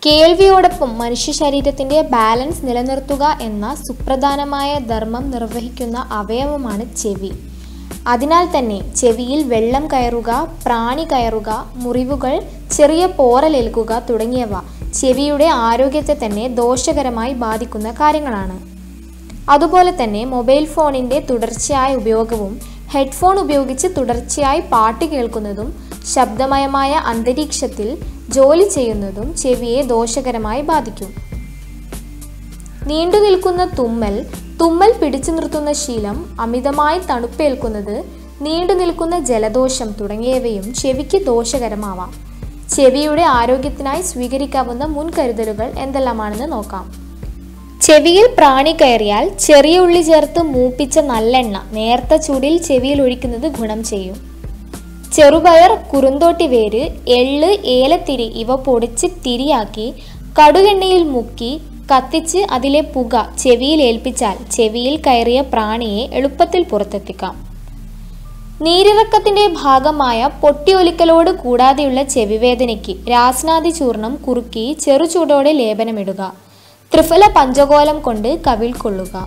കേൾവിയോടൊപ്പം മനുഷ്യ ശരീരത്തിന്റെ ബാലൻസ് നിലനിർത്തുക എന്ന സുപ്രധാനമായ ധർമ്മം നിർവഹിക്കുന്ന അവയവമാണ് ചെവി അതിനാൽ തന്നെ ചെവിയിൽ വെള്ളം കയറുക പ്രാണി കയറുക മുറിവുകൾ ചെറിയ പോറലേൽക്കുക തുടങ്ങിയവ ചെവിയുടെ ആരോഗ്യത്തെ തന്നെ ദോഷകരമായി ബാധിക്കുന്ന കാര്യങ്ങളാണ് അതുപോലെ തന്നെ മൊബൈൽ ഫോണിൻ്റെ തുടർച്ചയായ ഉപയോഗവും ഹെഡ്ഫോൺ ഉപയോഗിച്ച് തുടർച്ചയായി പാട്ട് കേൾക്കുന്നതും ശബ്ദമയമായ അന്തരീക്ഷത്തിൽ ജോലി ചെയ്യുന്നതും ചെവിയെ ദോഷകരമായി ബാധിക്കും നീണ്ടു നിൽക്കുന്ന തുമ്മൽ തുമ്മൽ പിടിച്ചു നിർത്തുന്ന ശീലം അമിതമായി തണുപ്പേൽക്കുന്നത് നീണ്ടു നിൽക്കുന്ന ജലദോഷം തുടങ്ങിയവയും ചെവിക്ക് ദോഷകരമാവാം ചെവിയുടെ ആരോഗ്യത്തിനായി സ്വീകരിക്കാവുന്ന മുൻകരുതലുകൾ എന്തെല്ലാമാണെന്ന് നോക്കാം ചെവിയിൽ പ്രാണി കയറിയാൽ ചെറിയ ഉള്ളി ചേർത്ത് മൂപ്പിച്ച നല്ലെണ്ണ നേർത്ത ചൂടിൽ ചെവിയിൽ ഒഴിക്കുന്നത് ഗുണം ചെയ്യും ചെറുപയർ കുറുന്തോട്ടി വേര് എള്ള് ഏലത്തിരി ഇവ പൊടിച്ച് തിരിയാക്കി കടുകെണ്ണയിൽ മുക്കി കത്തിച്ച് അതിലെ പുക ചെവിയിൽ ഏൽപ്പിച്ചാൽ ചെവിയിൽ കയറിയ പ്രാണിയെ എളുപ്പത്തിൽ പുറത്തെത്തിക്കാം നീരിറക്കത്തിന്റെ ഭാഗമായ പൊട്ടിയൊലിക്കലോട് കൂടാതെയുള്ള ചെവിവേദനയ്ക്ക് രാസ്നാദി ചൂർണം കുറുക്കി ചെറുചൂടോടെ ലേപനമിടുക ത്രിഫല പഞ്ചകോലം കൊണ്ട് കവിൾ കൊള്ളുക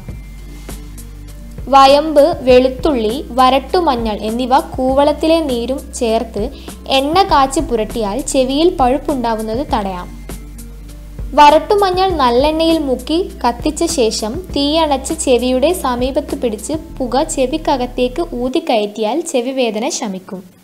വയമ്പ് വെളുത്തുള്ളി വരട്ടുമഞ്ഞൾ എന്നിവ കൂവളത്തിലെ നീരും ചേർത്ത് എണ്ണ കാച്ചി പുരട്ടിയാൽ ചെവിയിൽ പഴുപ്പുണ്ടാവുന്നത് തടയാം വരട്ടുമഞ്ഞൾ നല്ലെണ്ണയിൽ മുക്കി കത്തിച്ച ശേഷം തീയണച്ച് ചെവിയുടെ സമീപത്ത് പിടിച്ച് പുക ചെവിക്കകത്തേക്ക് ഊതിക്കയറ്റിയാൽ ചെവിവേദന ശമിക്കും